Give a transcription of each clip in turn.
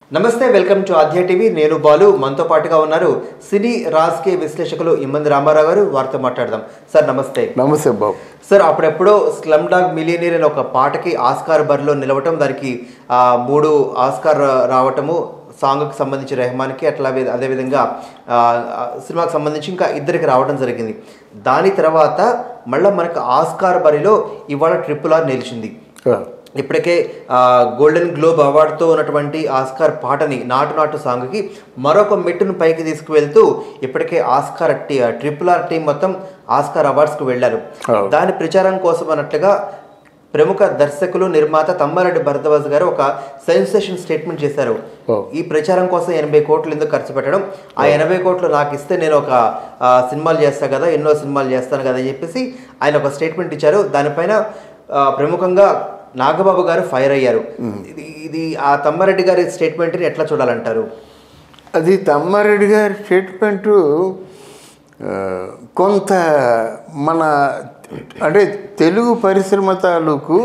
నమస్తే welcome to ఆధ్య TV నేను బాలు మనతో పాటుగా ఉన్నారు సినీ రాజకీయ విశ్లేషకులు ఇమ్మంది రామారావు గారు వారితో మాట్లాడదాం సార్ నమస్తే నమస్తే బాబు సార్ అప్పుడెప్పుడో స్లమ్ డాగ్ మిలియనీర్ అనే ఒక పాటకి ఆస్కార్ బరిలో నిలవటం దానికి ఆ, మూడు ఆస్కార్ రావటము సాంగ్కి సంబంధించి రెహమాన్కి అట్లా వే- అదేవిధంగా ఆ, ఆ, సినిమాకి సంబంధించి ఇంకా ఇద్దరికి రావడం జరిగింది దాని తర్వాత మళ్ళీ మనకు ఆస్కార్ బరిలో ఇవాళ ట్రిపుల్ ఆర్ నిలిచింది ఆ, ఇప్పటికే ఆ, గోల్డెన్ గ్లోబ్ అవార్డుతో ఉన్నటువంటి ఆస్కార్ పాటని నాటు నాటు సాంగ్కి మరొక మెట్టును పైకి తీసుకువెళ్తూ ఇప్పటికే Oscar T triple R team మొత్తం ఆస్కార్ అవార్డ్స్కు వెళ్ళారు అవును. దాని ప్రచారం కోసం అన్నట్లుగా ప్రముఖ దర్శకులు నిర్మాత తమ్మారెడ్డి భరద్వాజ్ గారు ఒక సెన్సేషన్ స్టేట్మెంట్ చేశారు ఓ. ఈ ప్రచారం కోసం ఎనభై కోట్లు ఎందుకు ఖర్చు పెట్టడం ఆ ఎనభై కోట్లు నాకు ఇస్తే నేను ఒక ఆ, సినిమాలు చేస్తా కదా ఎన్నో సినిమాలు చేస్తాను కదా అని చెప్పేసి ఆయన ఒక స్టేట్మెంట్ ఇచ్చారు దానిపైన ఆ, ప్రముఖంగా నాగబాబు గారు ఫైర్ అయ్యారు ఇది ఇది ఆ తమ్మారెడ్డి గారి స్టేట్మెంట్ని ఎట్లా చూడాలంటారు అది తమ్మారెడ్డి గారి స్టేట్మెంటు ఆ, కొంత మన అంటే తెలుగు పరిశ్రమ తాలూకు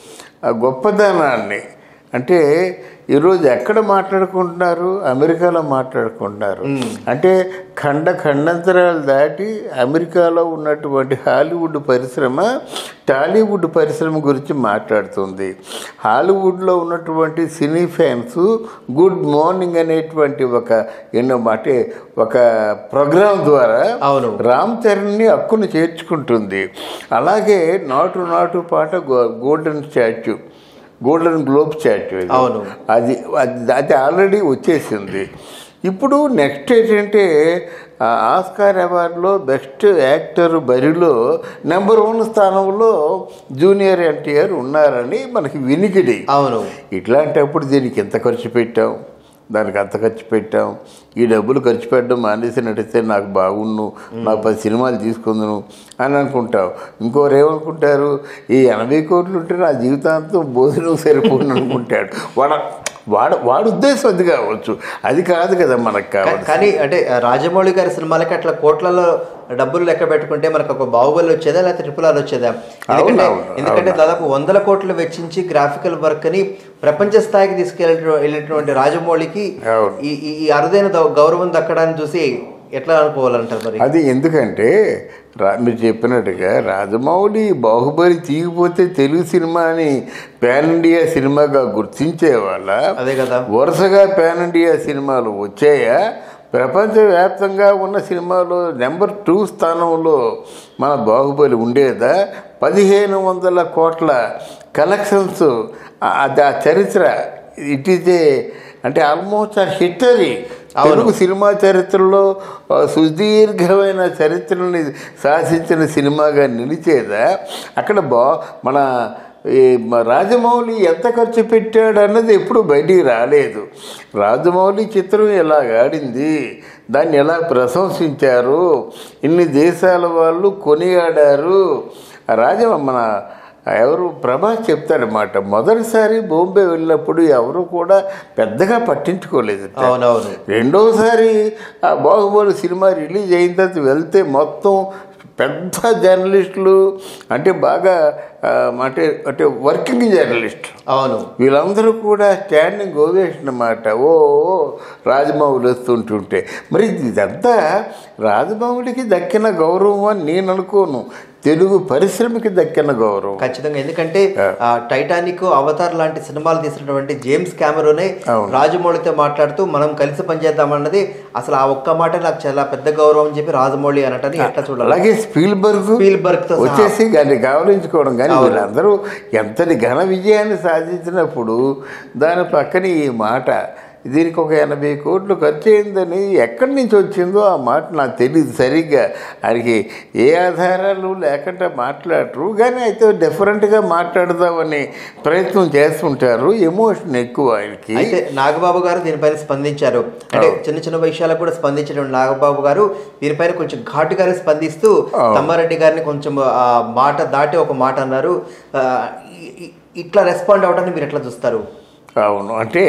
ఆ గొప్పదనాన్ని అంటే ఈరోజు ఎక్కడ మాట్లాడుకుంటున్నారు అమెరికాలో మాట్లాడుకుంటున్నారు అంటే ఖండ ఖండాంతరాలు దాటి అమెరికాలో ఉన్నటువంటి హాలీవుడ్ పరిశ్రమ టాలీవుడ్ పరిశ్రమ గురించి మాట్లాడుతుంది హాలీవుడ్లో ఉన్నటువంటి సినీ ఫ్యాన్స్ గుడ్ మార్నింగ్ అనేటువంటి ఒక ఎన్నో అంటే ఒక ప్రోగ్రాం ద్వారా అవును. రామ్ చరణ్ని హక్కును చేర్చుకుంటుంది అలాగే నాటు నాటు పాట గో- golden statue Golden Globe statue ఇది. అవును. అది అది అది ఆల్రెడీ వచ్చేసింది ఇప్పుడు నెక్స్ట్ ఏంటంటే ఆ ఆస్కార్ అవార్డులో బెస్ట్ యాక్టర్ బరిలో నెంబర్ వన్ స్థానంలో జూనియర్ ఎన్టీఆర్ ఉన్నారని మనకి వినికిడి అవును ఇట్లాంటప్పుడు దీనికి ఎంత ఖర్చు పెట్టాం దానికి అంత ఖర్చు పెట్టాం ఈ డబ్బులు ఖర్చు పెట్టడం మానేసి నడిస్తే నాకు బాగుండు నాకు పది సినిమాలు తీసుకుందును అని అనుకుంటావు ఇంకోరు ఏమనుకుంటారు ఈ ఎనభై కోట్లు ఉంటే నా జీవితాంతం భోజనం సరిపోను అనుకుంటాడు వాడ వాడ వాడు ఉద్దేశం అది కావచ్చు అది కాదు కదా మనకు కా- కావాలి కానీ అంటే ఆ, రాజమౌళి గారి సినిమాలకి అట్లా కోట్లలో డబ్బులు లెక్క పెట్టుకుంటే మనకు ఒక బాహుబలి వచ్చేదా లేకపోతే ట్రిపుల్ ఆర్ వచ్చేదా ఎందుకంటే అవును, ఎందుకంటే అవును. దాదాపు వందల కోట్లు వెచ్చించి గ్రాఫికల్ వర్క్ ని ప్రపంచ స్థాయికి తీసుకెళ్ళ వెళ్ళినటువంటి రాజమౌళికి అవును. ఈ ఈ- ఈ అరుదైన దౌ- గౌరవం దక్కడాన్ని చూసి ఎట్లా అనుకోవాలంటారు మరి అది ఎందుకంటే రా మీరు చెప్పినట్టుగా రాజమౌళి బాహుబలి తీగిపోతే తెలుగు సినిమాని పాన్ ఇండియా సినిమాగా గుర్తించే వాళ్ళ అదే కదా వరుసగా పాన్ ఇండియా సినిమాలు వచ్చాయా ప్రపంచవ్యాప్తంగా ఉన్న సినిమాలో నెంబర్ టూ స్థానంలో మన బాహుబలి ఉండేదా పదిహేను వందల కోట్ల కలెక్షన్స్ అది ఆ చరిత్ర ఇట్ ఈజ్ ఏ అంటే ఆల్మోస్ట్ ఆ హిస్టరీ తెలుగు సినిమా చరిత్రలో ఆ, సుదీర్ఘమైన చరిత్రని శాసించిన సినిమాగా నిలిచేదా అక్కడ బా మన ఈ మ- రాజమౌళి ఎంత ఖర్చు పెట్టాడు అన్నది ఎప్పుడు బయటికి రాలేదు రాజమౌళి చిత్రం ఎలా ఆడింది దాన్ని ఎలా ప్రశంసించారు ఇన్ని దేశాల వాళ్ళు కొనియాడారు రాజ మన ఎవరు ప్రభాస్ చెప్తాడనమాట మొదటిసారి బాంబే వెళ్ళినప్పుడు ఎవరు కూడా పెద్దగా పట్టించుకోలేదు అవునవును రెండోసారి ఆ బాహుబలి సినిమా రిలీజ్ అయిన తర్వాత వెళ్తే మొత్తం పెద్ద జర్నలిస్టులు అంటే బాగా ఆ, అంటే అంటే వర్కింగ్ జర్నలిస్ట్ అవును వీళ్ళందరూ కూడా స్టాండింగ్ ఓవేషన్ అన్నమాట ఓ ఓ, రాజమౌళి వస్తుంటుంటే మరి ఇదంతా రాజమౌళికి దక్కిన గౌరవం అని నేను అనుకోను తెలుగు పరిశ్రమకి దక్కిన గౌరవం ఖచ్చితంగా ఎందుకంటే ఆ, టైటానిక్ అవతార్ లాంటి సినిమాలు తీసినటువంటి జేమ్స్ కెమెరోనే అవును. రాజమౌళితో మాట్లాడుతూ మనం కలిసి పనిచేద్దామన్నది అసలు ఆ ఒక్క మాట నాకు చాలా పెద్ద గౌరవం అని చెప్పి రాజమౌళి అనటని ఎట్లా చూడాలి అలాగే స్పీల్బర్గ్ స్పీల్బర్గ్ తో సహా. వచ్చేసి దాన్ని గౌరవించుకోవడం కానీ అవును. వీళ్ళందరూ ఎంతటి ఘన విజయాన్ని సాధించినప్పుడు దాని పక్కన ఈ మాట దీనికి ఒక ఎనభై కోట్లు ఖర్చు అయిందని ఎక్కడి నుంచి వచ్చిందో ఆ మాట నాకు తెలియదు సరిగ్గా ఆయనకి ఏ ఆధారాలు లేకుండా మాట్లాడరు కానీ అయితే డిఫరెంట్గా మాట్లాడదామని ప్రయత్నం చేస్తుంటారు ఎమోషన్ ఎక్కువ ఆయనకి అయితే నాగబాబు గారు దీనిపైన స్పందించారు అంటే చిన్న చిన్న విషయాలకు కూడా స్పందించినటువంటి నాగబాబు గారు దీనిపైన కొంచెం ఘాటుగానే స్పందిస్తూ అవును. తమ్మారెడ్డి గారిని కొంచెం ఆ మాట దాటి ఒక మాట అన్నారు ఆ, ఇ- ఇ- ఇట్లా రెస్పాండ్ అవటాన్ని మీరు ఎట్లా చూస్తారు అవును అంటే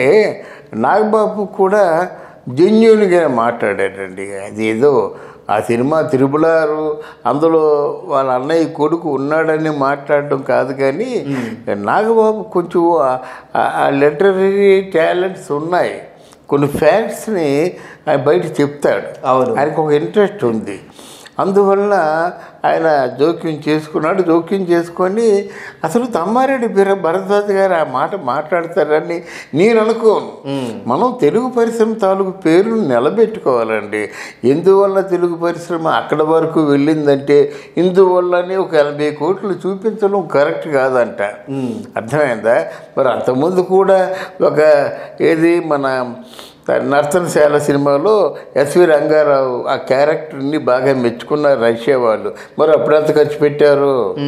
నాగబాబు కూడా జెన్యున్గా మాట్లాడాడండి అది ఏదో ఆ సినిమా తిరుమలారు అందులో వాళ్ళ అన్నయ్య కొడుకు ఉన్నాడని మాట్లాడడం కాదు కానీ నాగబాబు కొంచెం ఆ- ఆ లిటరీ టాలెంట్స్ ఉన్నాయి కొన్ని ఫ్యాక్ట్స్ని ఆయన బయట చెప్తాడు అవును. ఆయనకు ఒక ఇంట్రెస్ట్ ఉంది అందువలన ఆయన జోక్యం చేసుకున్నాడు జోక్యం చేసుకొని అసలు తమ్మారెడ్డి బిర భరద్వాజ్ గారు ఆ మాట మాట్లాడతారని నేను అనుకోను మనం తెలుగు పరిశ్రమ తాలూకు పేరును నిలబెట్టుకోవాలండి ఎందువల్ల తెలుగు పరిశ్రమ అక్కడ వరకు వెళ్ళిందంటే ఇందువల్లనే ఒక ఎనభై కోట్లు చూపించడం కరెక్ట్ కాదంట అర్థమైందా మరి అంతకుముందు కూడా ఒక ఏది మన నర్తనశాల సినిమాలో ఎస్వి రంగారావు ఆ క్యారెక్టర్ని బాగా మెచ్చుకున్నారు రష్యా వాళ్ళు మరి అప్పుడు ఎంత ఖర్చు పెట్టారు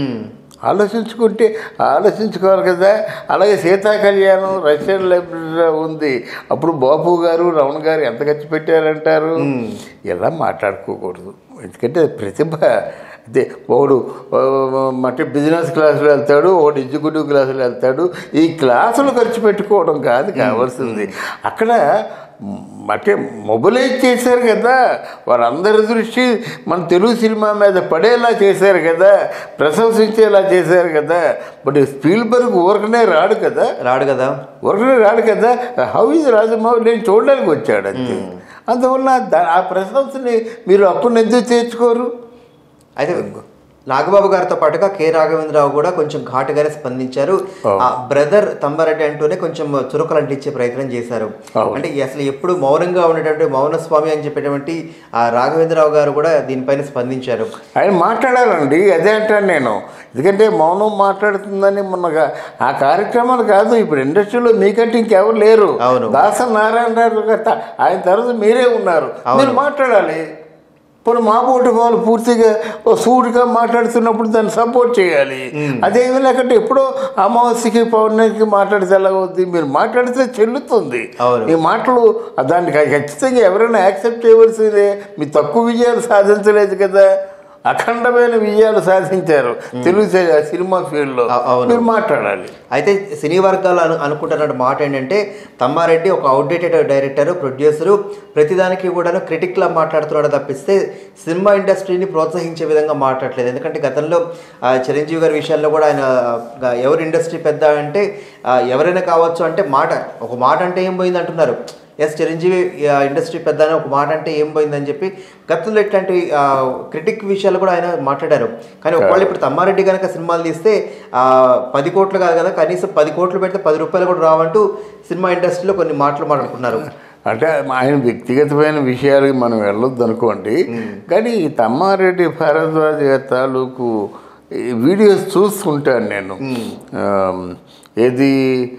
ఆలోచించుకుంటే ఆలోచించుకోవాలి కదా అలాగే సీతా కళ్యాణం రష్యన్ లైబ్రరీలో ఉంది అప్పుడు బాపు గారు రమణ గారు ఎంత ఖర్చు పెట్టారంటారు ఇలా మాట్లాడుకోకూడదు ఎందుకంటే ప్రతిభ అదే ఒకడు ఆ, అంటే బిజినెస్ క్లాసులో వెళ్తాడు ఒకడు ఎగ్జిక్యూటివ్ క్లాసులో వెళ్తాడు ఈ క్లాసులు ఖర్చు పెట్టుకోవడం కాదు కావాల్సింది అక్కడ మ్, అంటే మొబిలైజ్ చేశారు కదా వారందరి దృష్టి మన తెలుగు సినిమా మీద పడేలా చేశారు కదా ప్రశంసించేలా చేశారు కదా బట్ స్పీల్బర్గ్ ఊరకనే రాడు కదా రాడు కదా ఊరకనే రాడు కదా హౌ ఇస్ రాజమౌళి నేను చూడడానికి వచ్చాడు అంతే అందువల్ల దా- ఆ ప్రశంసని మీరు అప్పుడు ఎందుకు చేర్చుకోరు అయితే నాగబాబు గారితో పాటుగా కె రాఘవేంద్రరావు కూడా కొంచెం ఘాటుగానే స్పందించారు అవును. ఆ బ్రదర్ తమ్మారెడ్డి అంటూనే కొంచెం చురుకలు అంటించే ప్రయత్నం చేశారు అవును. అంటే అసలు ఎప్పుడు మౌనంగా ఉండేటువంటి మౌన స్వామి అని చెప్పేటువంటి ఆ రాఘవేంద్రరావు గారు కూడా దీనిపైన స్పందించారు ఆయన మాట్లాడాలండి అదే అంటాను నేను ఎందుకంటే మౌనం మాట్లాడుతుందని మొన్న గా- ఆ కార్యక్రమాలు కాదు ఇప్పుడు ఇండస్ట్రీలో మీకంటే ఇంకెవరు లేరు అవును. దాస నారాయణరావు గారు త- ఆయన తర్వాత మీరే ఉన్నారు అవును. మీరు మాట్లాడాలి పోనీ మా పోటీ వాళ్ళు పూర్తిగా ఓ సూటిగా మాట్లాడుతున్నప్పుడు దాన్ని సపోర్ట్ చేయాలి అదేమి లేకుంటే ఎప్పుడో అమావాస్యకి పౌర్ణమికి మాట్లాడితే ఎలాగవుద్ది మీరు మాట్లాడితే చెల్లుతుంది అవును. ఈ మాటలు దాన్ని ఖచ్చితంగా ఎవరైనా యాక్సెప్ట్ చేయవలసిందే మీ తక్కువ విజయాలు సాధించలేదు కదా అఖండమైన విజయాలు సాధించారు తెలుగు సి- సినిమా ఫీల్డ్లో అ- అవును. మీరు మాట్లాడాలి అయితే సినీ వర్గాలు అను అనుకుంటున్న మాట ఏంటంటే తమ్మారెడ్డి ఒక అవుట్డేటెడ్ డైరెక్టర్ ప్రొడ్యూసరు ప్రతిదానికి కూడా క్రిటిక్లా మాట్లాడుతున్నాడు తప్పిస్తే సినిమా ఇండస్ట్రీని ప్రోత్సహించే విధంగా మాట్లాడలేదు ఎందుకంటే గతంలో ఆ, చిరంజీవి గారి విషయాల్లో కూడా ఆయన ఆ, ఎవరు ఇండస్ట్రీ పెద్ద అంటే ఆ, ఎవరైనా కావచ్చు అంటే మాట ఒక మాట అంటే ఏం పోయింది అంటున్నారు ఎస్ చిరంజీవి ఆ, ఇండస్ట్రీ పెద్ద అని ఒక మాట అంటే ఏం పోయిందని చెప్పి గతంలో ఇట్లాంటి ఆ, క్రిటిక్ విషయాలు కూడా ఆయన మాట్లాడారు కానీ ఒకవేళ ఇప్పుడు తమ్మారెడ్డి కనుక సినిమాలు తీస్తే ఆ, పది కోట్లు కాదు కదా కనీసం పది కోట్లు పెడితే పది రూపాయలు కూడా రావంటూ సినిమా ఇండస్ట్రీలో కొన్ని మాటలు మాట్లాడుకున్నారు అంటే ఆయన వ్యక్తిగతమైన విషయాలకి మనం వెళ్ళొద్దు అనుకోండి కానీ ఈ తమ్మారెడ్డి భారద్వాజ్ గారి తాలూకు ఈ వీడియోస్ చూస్తుంటాను నేను ఆమ్, ఏది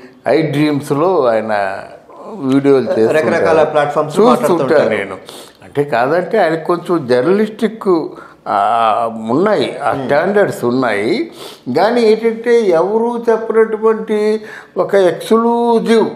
ఐ డ్రీమ్స్లో ఆయన వీడియోలు చేస్తుంటారు. రకరకాల platforms లో చూస్తుంటాను మాట్లాడుతుంటారు. నేను అంటే కాదంటే ఆయనకు కొంచెం జర్నలిస్టిక్ ఆ, ఉన్నాయి ఆ స్టాండర్డ్స్ ఉన్నాయి కానీ ఏంటంటే ఎవరు చెప్పినటువంటి ఒక ఎక్స్క్లూజివ్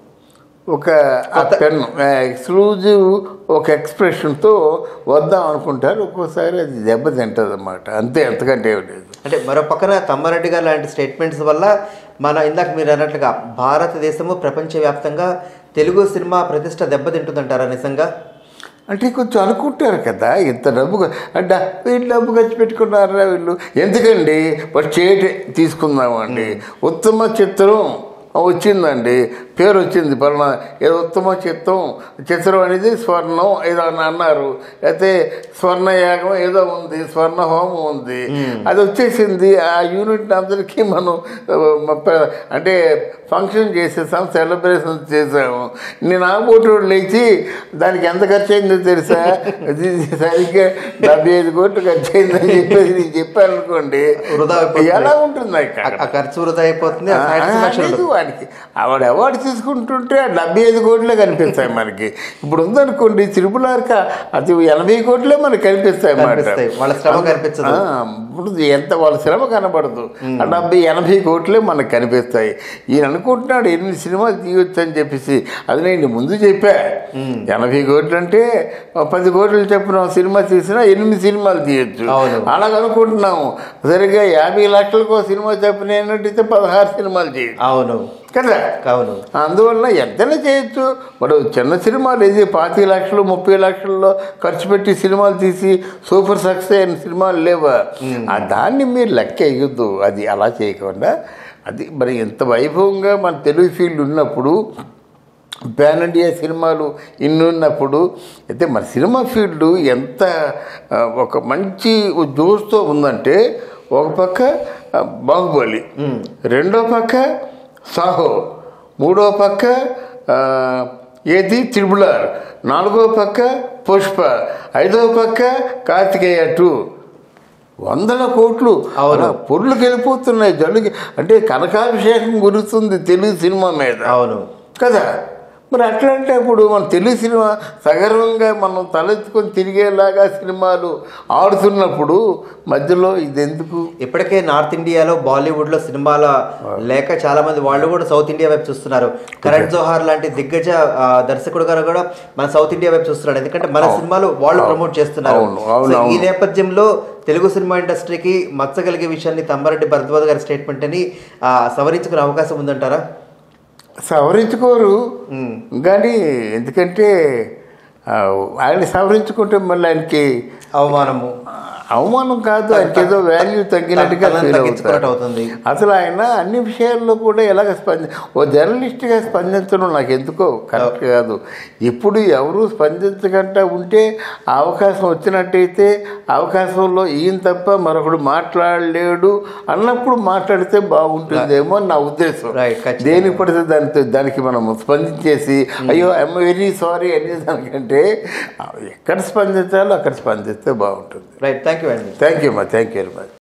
ఒక ఆ పెన్ ఎక్స్క్లూజివ్ ఒక ఎక్స్ప్రెషన్తో వద్దాం అనుకుంటారు ఒక్కోసారి అది దెబ్బతింటుంది అన్నమాట అంతే అంతకంటే ఏం లేదు అంటే మరో పక్కన తమ్మారెడ్డి గారు లాంటి స్టేట్మెంట్స్ వల్ల మన ఇందాక మీరు అన్నట్లుగా భారతదేశము ప్రపంచవ్యాప్తంగా తెలుగు సినిమా ప్రతిష్ట దెబ్బతింటుందంటారా నిజంగా అంటే కొంచెం అనుకుంటారు కదా ఇంత డబ్బు ఖ- అంటే వీళ్ళు డబ్బు ఖర్చు పెట్టుకున్నారా వీళ్ళు ఎందుకండి ఫస్ట్ చేటి తీసుకుందామండి ఉత్తమ చిత్రం వచ్చిందండి పేరు వచ్చింది పలానా ఏదో ఉత్తమ చిత్రం చిత్రం అనేది స్వర్ణం ఏదో అని అన్నారు అయితే స్వర్ణ యాగం ఏదో ఉంది స్వర్ణ హోమం ఉంది అది వచ్చేసింది ఆ యూనిట్ అందరికీ మనం ఆ, మ- ప- అంటే ఫంక్షన్ చేసేసాం సెలబ్రేషన్ చేసాము నేను ఆపోటీ లేచి దానికి ఎంత ఖర్చు అయిందో తెలుసా అది సరిగ్గా డెబ్బై ఐదు కోట్లు ఖర్చు అయిందని చెప్పేసి నేను చెప్పాను అనుకోండి వృధా అయిపోతుంది. ఎలా ఉంటుంది ఆ- ఇక్కడ ఆ ఖర్చు వృధా అయిపోతుంది ఆ ఆ, satisfaction లేదు ఉండదు. వాడికి ఆవిడ అవార్డు తీసుకుంటుంటే ఆ డెబ్బై ఐదు కోట్లే కనిపిస్తాయి మనకి ఇప్పుడు ఉందనుకోండి త్రిపులార్క అది ఎనభై కోట్లే మనకి కనిపిస్తాయి అన్నమాట. కనిపిస్తాయి. వాళ్ళ శ్రమ కనిపించదు. ఆ, ఇప్పుడు ఎంత వాళ్ళ శ్రమ కనబడదు ఆ డెబ్బై ఎనభై కోట్లే మనకు కనిపిస్తాయి ఈయన అనుకుంటున్నాడు ఎనిమిది సినిమాలు తీయొచ్చు అని చెప్పేసి అది నేను ముందు చెప్పా ఎనభై కోట్లు అంటే ఓ పది కోట్లు చెప్పిన సినిమా తీసినా ఎనిమిది సినిమాలు తీయొచ్చు అవును. అలాగ అనుకుంటున్నాము సరిగ్గా యాభై లక్షలకు సినిమా చెప్పిన ఏంటంటే పదహారు సినిమాలు చేయొచ్చు అవును కదా అవును అందువల్ల ఎంతైనా చేయొచ్చు ఇప్పుడు చిన్న సినిమాలు ఇది పాతి లక్షలు ముప్పై లక్షల్లో ఖర్చు పెట్టి సినిమాలు తీసి సూపర్ సక్సెస్ అయిన సినిమాలు లేవా ఆ దాన్ని మీరు లెక్క వేయొద్దు అది అలా చేయకుండా అది మరి ఎంత వైభవంగా మన తెలుగు ఫీల్డ్ ఉన్నప్పుడు పాన్ ఇండియా సినిమాలు ఇన్ని ఉన్నప్పుడు అయితే మన సినిమా ఫీల్డ్ ఎంత ఆ, ఒక మంచి జోస్తో ఉందంటే ఒక పక్క ఆ, బాహుబలి రెండో పక్క సాహో మూడో పక్క ఆ, ఏది త్రిబులార్ నాలుగో పక్క పుష్ప ఐదో పక్క కార్తికేయ టూ వందల కోట్లు అవును. అలా పొర్లుకి వెళ్ళిపోతున్నాయి జల్లుకి అంటే కనకాభిషేకం గురుతుంది తెలుగు సినిమా మీద అవును కదా మరి అట్లా అంటే ఇప్పుడు మన తెలుగు సినిమా సగర్వంగా మనం తలెత్తుకొని తిరిగేలాగా సినిమాలు ఆడుతున్నప్పుడు మధ్యలో ఇది ఎందుకు ఇప్పటికే నార్త్ ఇండియాలో బాలీవుడ్ లో సినిమాల లేక చాలా మంది వాళ్ళు కూడా సౌత్ ఇండియా వైపు చూస్తున్నారు కరణ్ జోహార్ లాంటి దిగ్గజ ఆ, దర్శకుడు గారు కూడా మన సౌత్ ఇండియా వైపు చూస్తున్నాడు ఎందుకంటే మన సినిమాలు వాళ్ళు ప్రమోట్ చేస్తున్నారు అవును, అవును, సో ఈ అవును. నేపథ్యంలో తెలుగు సినిమా ఇండస్ట్రీకి మచ్చగలిగే విషయాన్ని తమ్మారెడ్డి భరద్వాజ్ గారి స్టేట్మెంట్ అని ఆ, సవరించుకునే అవకాశం ఉందంటారా సవరించుకోరు ఉమ్. కానీ ఎందుకంటే ఆ, ఆయన సవరించుకుంటే మళ్ళీ ఆయనకి అవమానము అవమానం కాదు ఆయనకి ఏదో వాల్యూ తగ్గినట్టుగా తనని ఫీల్ తగ్గించుకున్నట్టు అవుతారు అవుతుంది అసలు ఆయన అన్ని విషయాల్లో కూడా ఎలాగ స్పంది ఓ జర్నలిస్ట్గా స్పందించడం నాకు ఎందుకో కరెక్ట్ కాదు ఇప్పుడు ఎవరు స్పందించకుండా ఉంటే ఆ అవకాశం వచ్చినట్టయితే అవకాశంలో ఈయన తప్ప మరొకడు మాట్లాడలేడు అన్నప్పుడు మాట్లాడితే బాగుంటుందేమో అని నా ఉద్దేశం Right, ఖచ్చితంగా. దేనికి పడితే దానికి దానికి మనం స్పందించేసి అయ్యో ఐఎమ్ వెరీ సారీ అనే దానికంటే ఎక్కడ స్పందించాలో అక్కడ స్పందిస్తే బాగుంటుంది రైట్ థ్యాంక్ యూ అండి థ్యాంక్ యూ మా థ్యాంక్ యూ వెరీ మచ్